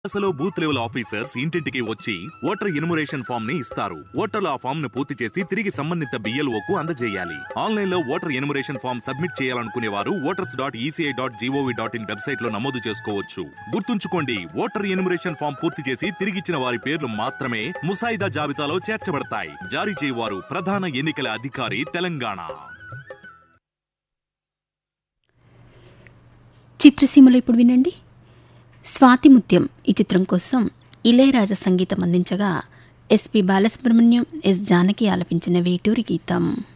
దశలో booth level officers ఇంటింటికి వచ్చి ఓటర్ ఎన్యుమరేషన్ ఫామ్ ని ఇస్తారు ఓటర్లు ఆ ఫామ్ ను పూర్తి చేసి తిరిగి సంబంధిత BLO కు అందజేయాలి ఆన్లైన్ లో ఓటర్ ఎన్యుమరేషన్ ఫామ్ సబ్మిట్ చేయాలనుకునే వారు voters dot ECI dot GOV dot in website లో నమోదు చేసుకోవచ్చు గుర్తుంచుకోండి ఓటర్ ఎన్యుమరేషన్ ఫామ్ పూర్తి చేసి తిరిగిచ్చిన వారి పేర్లు మాత్రమే ముసాయిదా జాబితాలో చేర్చబడతాయి జారీ చేయవారు ప్రధాన ఎన్నికల అధికారి తెలంగాణ చిత్రసీమలో ఇప్పుడు వినండి స్వాతిముత్యం ఈ చిత్రం కోసం ఇళయరాజా సంగీతం అందించగా ఎస్పి బాలసుబ్రహ్మణ్యం ఎస్ జానకి ఆలపించిన వేటూరి గీతం